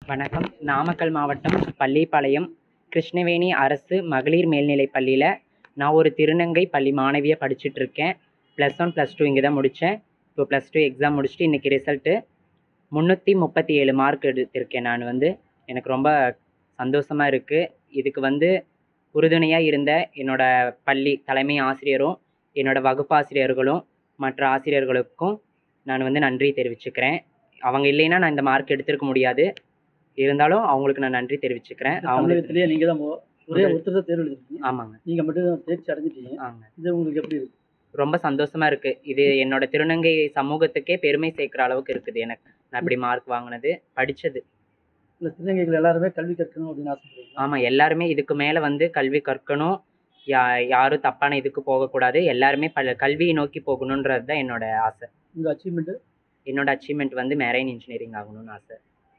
வணக்கம் நாமக்கல் மாவட்டம் பள்ளிப்பாளையம் கிருஷ்ணவேணி அரசு மகளிர் மேல்நிலைப் பள்ளியில் நான் ஒரு திருநங்கை பள்ளி மாணவியாக படிச்சுட்டு இருக்கேன் ப்ளஸ் ஒன் ப்ளஸ் டூ இங்கே தான் முடித்தேன் இப்போ ப்ளஸ் டூ எக்ஸாம் முடிச்சுட்டு இன்றைக்கி ரிசல்ட்டு முந்நூற்றி முப்பத்தி ஏழு மார்க் எடுத்திருக்கேன் நான் வந்து எனக்கு ரொம்ப சந்தோஷமாக இருக்குது இதுக்கு வந்து உறுதுணையாக இருந்த என்னோட பள்ளி தலைமை ஆசிரியரும் என்னோட வகுப்பாசிரியர்களும் மற்ற ஆசிரியர்களுக்கும் நான் வந்து நன்றி தெரிவிச்சுக்கிறேன் அவங்க இல்லைன்னா நான் இந்த மார்க் எடுத்திருக்க முடியாது இருந்தாலும் அவங்களுக்கு நான் நன்றி தெரிவிச்சுக்கிறேன் அவங்க தமிழகத்திலேயே நீங்க தான் மொ- ஒரே முதல். ஒருத்தர் தான் தேர்வு எழுதிருக்கீங்க ஆமாங்க நீங்க மட்டும் தேர்ச்சி அடைஞ்சிட்டீங்க ஆங்க இது உங்களுக்கு எப்படி இருக்கு ரொம்ப சந்தோஷமா இருக்கு இது என்னோட திருநங்கை சமூகத்துக்கே பெருமை சேர்க்கிற அளவுக்கு இருக்குது எனக்கு நான் இப்படி மார்க் வாங்கினது படிச்சது இந்த திருநங்கைகள் எல்லாருமே கல்வி கற்கணும் அப்படின்னு ஆசைப்படுறீங்க ஆமா எல்லாருமே இதுக்கு மேல வந்து கல்வி கற்கணும் யா யாரும் தப்பான இதுக்கு போகக்கூடாது எல்லாருமே பல கல்வியை நோக்கி போகணுன்றது தான் என்னோட ஆசை உங்க அச்சீவ்மெண்ட் என்னோட அச்சீவ்மெண்ட் வந்து மெரைன் இன்ஜினியரிங் ஆகணும்னு ஆசை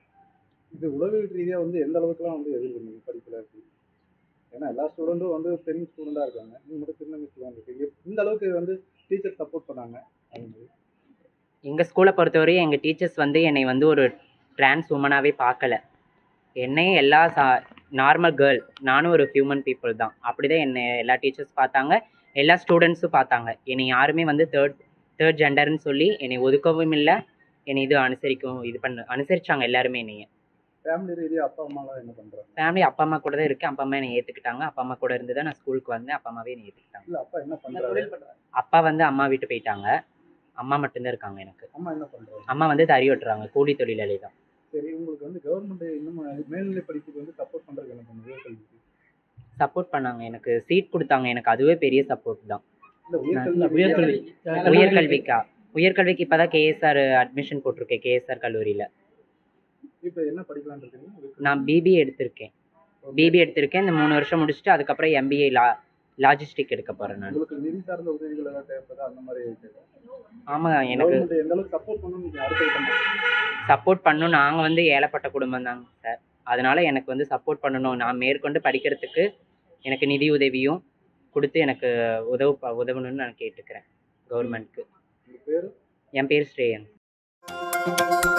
இது உளவியல் ரீதியாக வந்து எந்த அளவுக்குலாம் வந்து எதிர்கொண்டீங்க படிப்பில் இருக்கு ஏன்னா எல்லா ஸ்டூடெண்ட்டும் வந்து பெரிய ஸ்டூடெண்டாக இருக்காங்க நீங்கள் மட்டும் திருநங்கை ஸ்டூடெண்ட் இருக்கீங்க இந்த அளவுக்கு வந்து டீச்சர் சப்போர்ட் பண்ணாங்க அது மாதிரி எங்க ஸ்கூலை பொறுத்தவரையும் எங்க டீச்சர்ஸ் வந்து என்னை வந்து ஒரு டிரான்ஸ் உமனாவே பார்க்கல என்னையும் எல்லா சா நார்மல் கேர்ள் நானும் ஒரு ஹியூமன் பீப்புள் தான் அப்படிதான் என்னை எல்லா டீச்சர்ஸ் பார்த்தாங்க எல்லா ஸ்டூடெண்ட்ஸும் பார்த்தாங்க என்னை யாருமே வந்து தேர்ட் தேர்ட் ஜெண்டர்னு சொல்லி என்னை ஒதுக்கவும் இல்லை என்னை இது அனுசரிக்கவும் இது பண்ண அனுசரிச்சாங்க எல்லாருமே என்னைய ஃபேமிலி ரீதியாக அப்பா அம்மாலாம் என்ன பண்ணுறாங்க ஃபேமிலி அப்பா அம்மா கூட தான் இருக்கேன் அப்பா அம்மா என்னை ஏற்றுக்கிட்டாங்க அப்பா அம்மா கூட இருந்து தான் நான் ஸ்கூலுக்கு வந்தேன் அப்பா அம்மாவே என்னை ஏற்றுக்கிட்டாங்க இல்லை அப்பா என்ன பண்ணுறாரு அப்பா வந்து அம்மா வீட்டு போயிட்டாங்க அம்மா மட்டும்தான் இருக்காங்க எனக்கு அம்மா என்ன பண்ணுறாங்க அம்மா வந்து தறி வெட்டுறாங்க கூலி தொழிலாளி தான் சரி உங்களுக்கு வந்து கவர்மெண்ட் இன்னும் மேல்நிலை படிப்புக்கு வந்து சப்போர்ட் பண்ணுறதுக்கு என்ன பண்ணுது உயர்கல்விக்கு சப்போர்ட் பண்ணாங்க எனக்கு சீட் கொடுத்தாங்க எனக்கு அதுவே பெரிய சப்போர்ட் தான் இல்லை இல்ல, உயர்கல்வி உயர்கல்வி உயர்கல்விக்கா உயர்கல்விக்கு இப்போ தான் கேஎஸ்ஆர் அட்மிஷன் போட்டிருக்கேன் கேஎஸ்ஆர் கல்லூரியில் இப்போ என்ன படிக்கலாம்னு இருக்கீங்க நான் பிபிஏ எடுத்திருக்கேன் பிபிஏ எடுத்திருக்கேன் இந்த மூணு வருஷம் முடிச்சுட்டு அதுக்கப்புறம் எம்பிஏ லா லாஜிஸ்டிக் எடுக்க போகிறேன் நான் உங்களுக்கு நிதி சார்ந்த உதவிகள் எல்லாம் தேவைப்படுது அந்த மாதிரி ஆமாம் எனக்கு கவர்மெண்ட் எந்த அளவுக்கு சப்போர்ட் பண்ணணும் நீங்கள் அடுத்த பண்ணணும் சப்போர்ட் பண்ணணும் நாங்கள் வந்து ஏழப்பட்ட குடும்பம் தாங்க சார் அதனால எனக்கு வந்து சப்போர்ட் பண்ணணும் நான் மேற்கொண்டு படிக்கிறதுக்கு எனக்கு நிதி உதவியும் கொடுத்து எனக்கு உதவு உதவணும்னு நான் கேட்டுக்கிறேன் கவர்மெண்ட்க்கு உங்கள் பேர் என் பேர் ஸ்ரேயன்